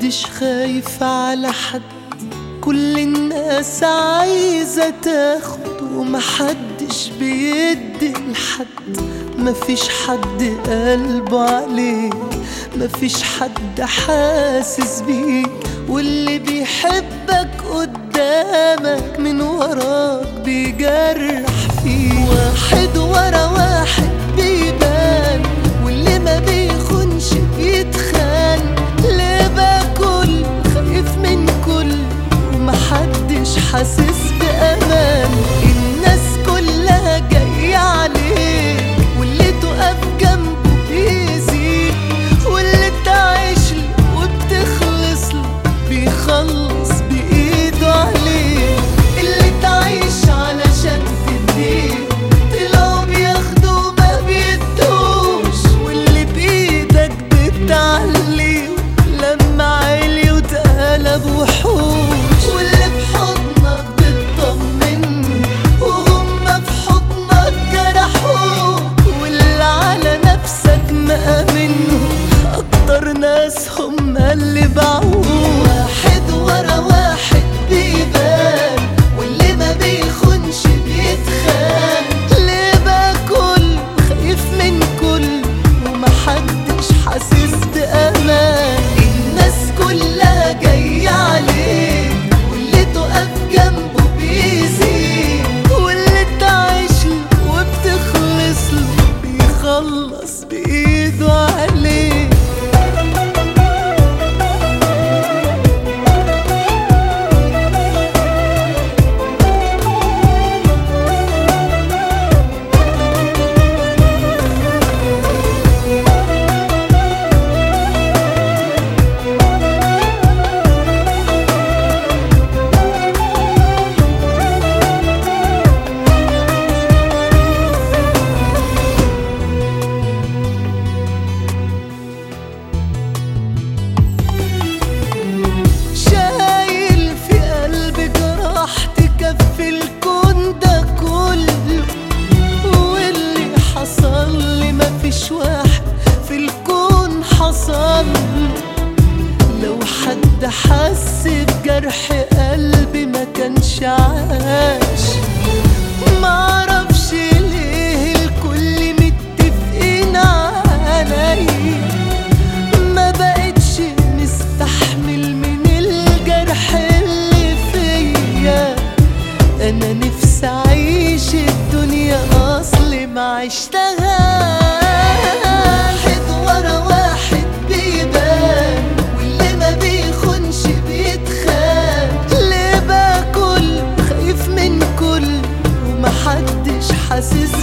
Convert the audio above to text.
محدش خايف على حد كل الناس عايزة تاخد ومحدش بيدي لحد مفيش حد قلبه عليك مفيش حد حاسس بيك واللي بيحبك قدامك من وراك بيجرح فيك واحد ورا واحد بيبان واللي ما بيخونش بيتخان ليه باكل خايف من كل ومحدش حاسس بأمان الناس كلها جاية عليك واللي تقف جنبه بيزيد واللي تعيش له وبتخلص له بيخلص بإيده عليك اللي تعيش علشان تديه طلعوا بياخدوا ما بيدوش واللي بإيدك بتعليه لما عالي واتقلب وحوش واللي بحضنك بتطمن وهم في حضنك جرحوك واللي على نفسك مأمنهم أكتر ناس هم اللي باعوك واحد ورا واحد بيبان واللي ما بيخونش بيتخان ليه باكل خايف من كل ومحدش حاسس بأمان الناس كلها جاية عليك واللي تقف جنبه بيزيد واللي تعيش له وبتخلص له بيخلص بإيده عليك شايل في قلبي جراح تكفي الكون ده كله واللي حصل لي مفيش واحد في الكون حصل له لو حد حس بجرح قلبي ما كانش عاش معرفش ليه الكل متفقين عليا ما بقتش مستحمل من الجرح اللي فيا انا نفسي اعيش الدنيا اصلي ما عشتها واحد ورا واحد بيبان واللي ما بيخونش بيتخان ليه باكل خايف من كل ومحدش حاسس